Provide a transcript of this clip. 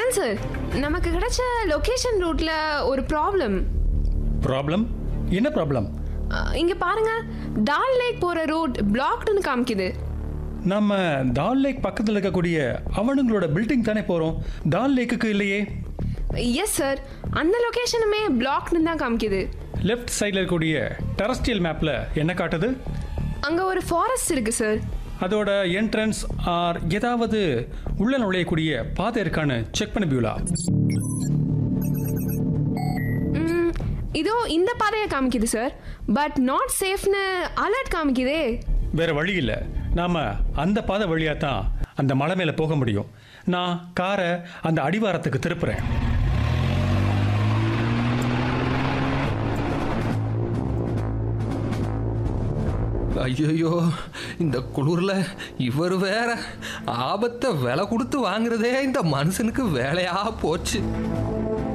John sir நமக்கு கிடைச்ச location ரூட்ல ஒரு ப்ராப்ளம் ப்ராப்ளம் என்ன ப்ராப்ளம் இங்க பாருங்க டால் லேக் போற ரூட் பிளாக்டுன்னு காமிக்குது நம்ம டால் லேக் பக்கத்தில் இருக்கக்கூடிய அவனுங்களோட பில்டிங் தானே போகிறோம் டால் லேக்குக்கு இல்லையே எஸ் சார் அந்த லொகேஷனுமே பிளாக்னு தான் காமிக்குது லெஃப்ட் சைடில் இருக்கக்கூடிய டெரஸ்டியல் மேப்பில் என்ன காட்டுது அங்க ஒரு ஃபாரஸ்ட் இருக்கு சார் அதோட என்ட்ரன்ஸ் ஆர் ஏதாவது உள்ள நுழையக்கூடிய பாதை இருக்கான்னு செக் பண்ண பியூலா ம், இதோ இந்த பாதையை காமிக்குது சார் பட் நாட் சேஃப்னு அலர்ட் காமிக்குதே வேற வழி இல்லை நாம அந்த பாதை வழியாக தான் அந்த மலை மேலே போக முடியும் நான் காரை அந்த அடிவாரத்துக்கு திருப்புறேன் ஐயோ இந்த குளிர்ல இவர் வேற ஆபத்தை விலை கொடுத்து வாங்குறதே இந்த மனுஷனுக்கு வேலையா போச்சு